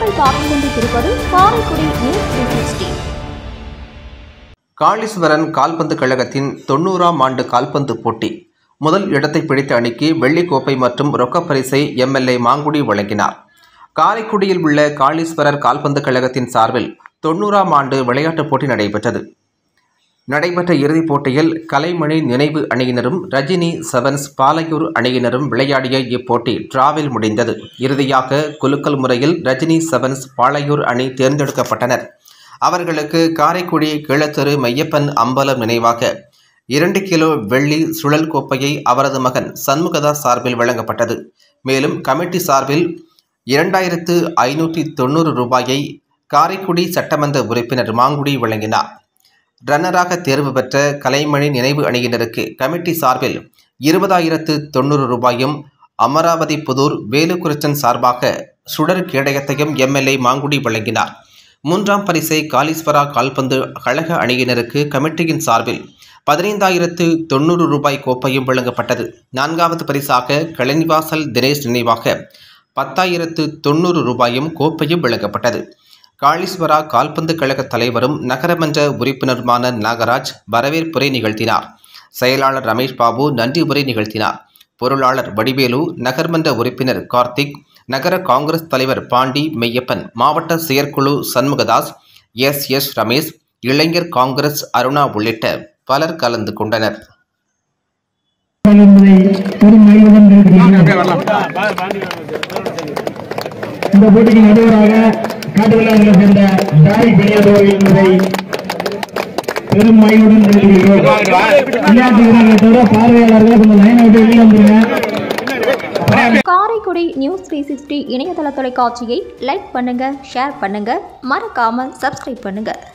நீங்கள் பார்த்துக் கொண்டிருப்பது Karaikudi news three sixty Kaleeswaran கால்பந்து கழகத்தின் தொண்ணூறாம் ஆண்டு கால்பந்து போட்டி முதல் இடத்தை பிடித்த அணிக்கு வெள்ளிக் கோப்பை மற்றும் ரொக்கப் பரிசை எம்எல்ஏ மாங்குடி வழங்கினார் காரைக்குடியில் உள்ள காளீஸ்வரர் கால்பந்து கழகத்தின் சார்பில் தொண்ணூறாம் ஆண்டு விளையாட்டுப் போட்டி நடைபெற்றது நடைபெற்ற இறுதிப் போட்டியில் கலைமணி நினைவு அணியினரும் ரஜினி செவன்ஸ் பாலையூர் அணியினரும் விளையாடிய இப்போட்டி டிராவில் முடிந்தது இறுதியாக குலுக்கல் முறையில் ரஜினி செவன்ஸ் பாலையூர் அணி தேர்ந்தெடுக்கப்பட்டனர் அவர்களுக்கு காரைக்குடி கீழத்தெரு மையப்பன் அம்பலம் நினைவாக இரண்டு கிலோ வெள்ளி சுழல் கோப்பையை அவரது மகன் சண்முகதாஸ் சார்பில் வழங்கப்பட்டது மேலும் கமிட்டி சார்பில் இரண்டாயிரத்து ஐநூற்றி தொண்ணூறு ரூபாயை காரைக்குடி சட்டமன்ற உறுப்பினர் மாங்குடி வழங்கினார் ரன்னராக தேர்வு பெற்ற கலைமணி நினைவு அணியினருக்கு கமிட்டி சார்பில் இருபதாயிரத்து தொண்ணூறு ரூபாயும் அமராவதி புதூர் வேலுக்குறிச்சன் சார்பாக சுடர் கேடயத்தையும் எம்எல்ஏ மாங்குடி வழங்கினார் மூன்றாம் பரிசை காளீஸ்வரா கால்பந்து கழக அணியினருக்கு கமிட்டியின் சார்பில் பதினைந்தாயிரத்து தொண்ணூறு ரூபாய் கோப்பையும் வழங்கப்பட்டது நான்காவது பரிசாக கலைநிவாசல் தினேஷ் நினைவாக பத்தாயிரத்து தொண்ணூறு ரூபாயும் கோப்பையும் வழங்கப்பட்டது காளீஸ்வரா கால்பந்து கழக தலைவரும் நகரமன்ற உறுப்பினருமான நாகராஜ் வரவேற்புரை நிகழ்த்தினார் செயலாளர் ரமேஷ் பாபு நன்றி உரை நிகழ்த்தினார் பொருளாளர் வடிவேலு நகர்மன்ற உறுப்பினர் கார்த்திக் நகர காங்கிரஸ் தலைவர் பாண்டி மெய்யப்பன் மாவட்ட செயற்குழு சண்முகதாஸ் எஸ் எஸ் ரமேஷ் இளைஞர் காங்கிரஸ் அருணா உள்ளிட்ட பலர் கலந்து கொண்டனர் என்பதை பெரும் மகிழ்வுடன் தெரிவித்துள்ளேன். இந்த போட்டிக்கு நடுவராக காட்டுவிழாவில் சேர்ந்த தாய் பெரியதோர் என்பதை பெரும் மகிழ்வுடன் தெரிவிக்கிறோம் விளையாட்டு வீரர்களை தவிர பார்வையாளர்கள் கொஞ்சம் லைன் விட்டு வெளியே வந்துருங்க காரைக்குடி நியூஸ் த்ரீ சிக்ஸ்டி இணையதள தொலைக்காட்சியை லைக் பண்ணுங்க ஷேர் பண்ணுங்க மறக்காம சப்ஸ்கிரைப் பண்ணுங்க